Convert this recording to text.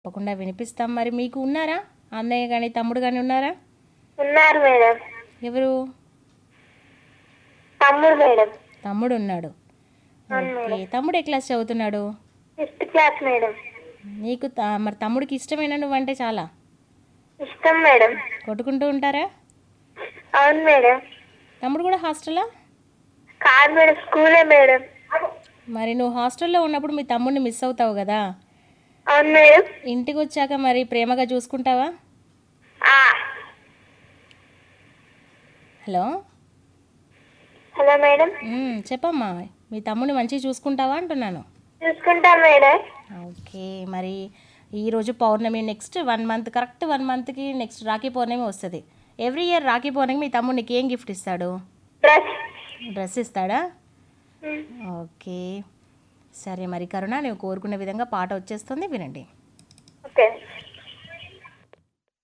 తప్పకుండా వినిపిస్తాం మరి మీకు ఉన్నారా అన్నయ్య కానీ తమ్ముడు కానీ ఉన్నారా ఉన్నారు మేడం ఎవరు తమ్ముడు మేడం తమ్ముడు ఉన్నాడు ఓకే తమ్ముడు ఏ క్లాస్ చదువుతున్నాడు ఫిఫ్త్ క్లాస్ మేడం నీకు త- మరి తమ్ముడికి ఇష్టమైన నువ్వంటే చాలా ఇష్టం మేడం కొట్టుకుంటూ ఉంటారా అవును మేడం తమ్ముడు కూడా హాస్టలా కాదు మేడం స్కూలే మేడం మరి నువ్వు హాస్టల్లో ఉన్నప్పుడు మీ తమ్ముడిని మిస్ అవుతావు కదా అవును మేడం ఇంటికి వచ్చాక మరి ప్రేమగా చూసుకుంటావా ఆ. హలో హలో మేడం మ్మ్, చెప్పమ్మా మీ తమ్ముడిని మంచిగా చూసుకుంటావా అంటున్నాను చూసుకుంటాం మేడం ఓకే మరి ఈరోజు పౌర్ణమి next one month correct one మంత్కి నెక్స్ట్ రాఖీ పౌర్ణమి వస్తుంది ఎవ్రీ ఇయర్ రాఖీ పౌర్ణమి మీ తమ్ముడికి ఏం గిఫ్ట్ ఇస్తాడు డ్రెస్ డ్రెస్ ఇస్తాడా ఓకే సరే మరి కరుణ నువ్వు కోరుకునే విధంగా పాట వచ్చేస్తుంది వినండి